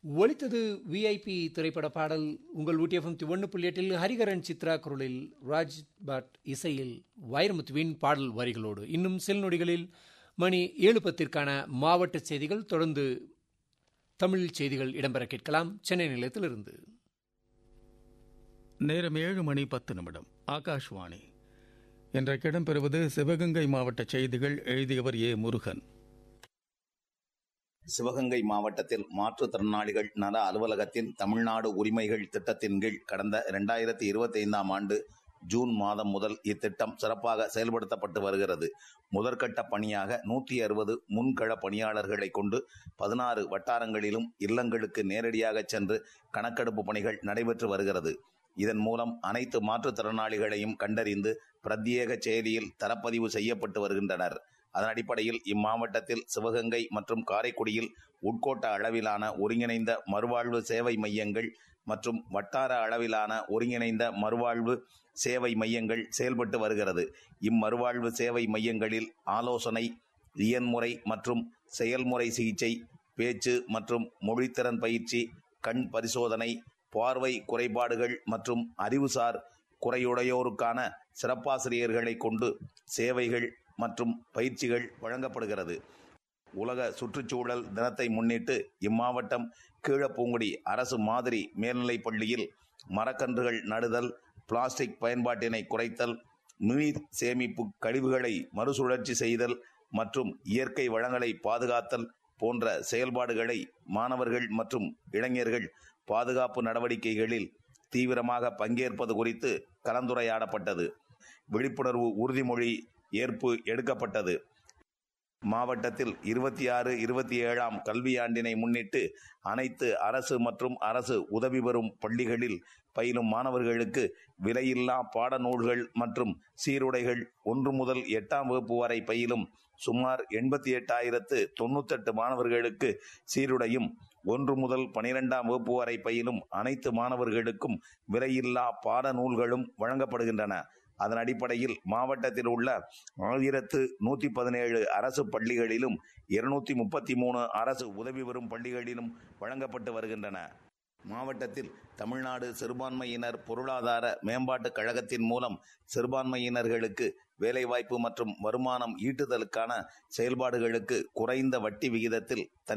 ஒலித்தது விஐபி திரைப்பட பாடல் உங்கள் ஊட்டியஃபம் ஒன்று புள்ளி எட்டில் ஹரிகரன் சித்ரா குரலில் ராஜ் பட் இசையில் வைரமுத்துவின் பாடல் வரிகளோடு இன்னும் சில நொடிகளில் மணி ஏழு பத்திற்கான மாவட்ட செய்திகள் தொடர்ந்து தமிழ் செய்திகள் இடம்பெற கேட்கலாம் சென்னை நிலையத்திலிருந்து நேரம் ஏழு மணி பத்து நிமிடம் ஆகாஷ்வாணி இன்றைக்கு இடம்பெறுவது சிவகங்கை மாவட்ட செய்திகள் எழுதியவர் ஏ முருகன் சிவகங்கை மாவட்டத்தில் மாற்றுத்திறனாளிகள் நல அலுவலகத்தின் தமிழ்நாடு உரிமைகள் திட்டத்தின் கீழ் கடந்த இரண்டாயிரத்தி இருபத்தி ஐந்தாம் ஆண்டு ஜூன் மாதம் முதல் இத்திட்டம் சிறப்பாக செயல்படுத்தப்பட்டு வருகிறது முதற்கட்ட பணியாக நூற்றி அறுபது முன்கள பணியாளர்களை கொண்டு பதினாறு வட்டாரங்களிலும் இல்லங்களுக்கு நேரடியாக சென்று கணக்கெடுப்பு பணிகள் நடைபெற்று வருகிறது இதன் மூலம் அனைத்து மாற்றுத்திறனாளிகளையும் கண்டறிந்து பிரத்யேக செயலியில் தரப்பதிவு செய்யப்பட்டு வருகின்றனர் அதன் அடிப்படையில் இம்மாவட்டத்தில் சிவகங்கை மற்றும் காரைக்குடியில் உட்கோட்ட அளவிலான ஒருங்கிணைந்த மறுவாழ்வு சேவை மையங்கள் மற்றும் வட்டார அளவிலான ஒருங்கிணைந்த மறுவாழ்வு சேவை மையங்கள் செயல்பட்டு வருகிறது இம்மறுவாழ்வு சேவை மையங்களில் ஆலோசனை இயன்முறை மற்றும் செயல்முறை சிகிச்சை பேச்சு மற்றும் மொழித்திறன் பயிற்சி கண் பரிசோதனை பார்வை குறைபாடுகள் மற்றும் அறிவுசார் குறையுடையோருக்கான சிறப்பாசிரியர்களை கொண்டு சேவைகள் மற்றும் பயிற்சிகள் வழங்கப்படுகிறது உலக சுற்றுச்சூழல் தினத்தை முன்னிட்டு இம்மாவட்டம் கீழப்பூங்குடி அரசு மாதிரி மேல்நிலைப் பள்ளியில் மரக்கன்றுகள் நடுதல் பிளாஸ்டிக் பயன்பாட்டினை குறைத்தல் நீர் சேமிப்பு கழிவுகளை மறுசுழற்சி செய்தல் மற்றும் இயற்கை வளங்களை பாதுகாத்தல் போன்ற செயல்பாடுகளை மாணவர்கள் மற்றும் இளைஞர்கள் பாதுகாப்பு நடவடிக்கைகளில் தீவிரமாக பங்கேற்பது குறித்து கலந்துரையாடப்பட்டது விழிப்புணர்வு உறுதிமொழி ஏற்பு எடுக்கப்பட்டது மாவட்டத்தில் இருபத்தி ஆறு இருபத்தி ஏழாம் கல்வியாண்டினை முன்னிட்டு அனைத்து அரசு மற்றும் அரசு உதவி பெறும் பள்ளிகளில் பயிலும் மாணவர்களுக்கு விலையில்லா பாடநூல்கள் மற்றும் சீருடைகள் ஒன்று முதல் எட்டாம் வகுப்பு வரை பயிலும் சுமார் எண்பத்தி எட்டாயிரத்து தொண்ணூத்தெட்டு மாணவர்களுக்கு சீருடையும் ஒன்று முதல் பனிரெண்டாம் வகுப்பு வரை பயிலும் அனைத்து மாணவர்களுக்கும் விலையில்லா பாடநூல்களும் வழங்கப்படுகின்றன அதன் அடிப்படையில் மாவட்டத்தில் உள்ள ஆயிரத்து நூற்றி பதினேழு அரசு பள்ளிகளிலும் இருநூத்தி முப்பத்தி மூணு அரசு உதவி பெறும் பள்ளிகளிலும் வழங்கப்பட்டு வருகின்றன மாவட்டத்தில் தமிழ்நாடு சிறுபான்மையினர் பொருளாதார மேம்பாட்டுக் கழகத்தின் மூலம் சிறுபான்மையினர்களுக்கு வேலைவாய்ப்பு மற்றும் வருமானம் ஈட்டுதலுக்கான செயல்பாடுகளுக்கு குறைந்த வட்டி விகிதத்தில்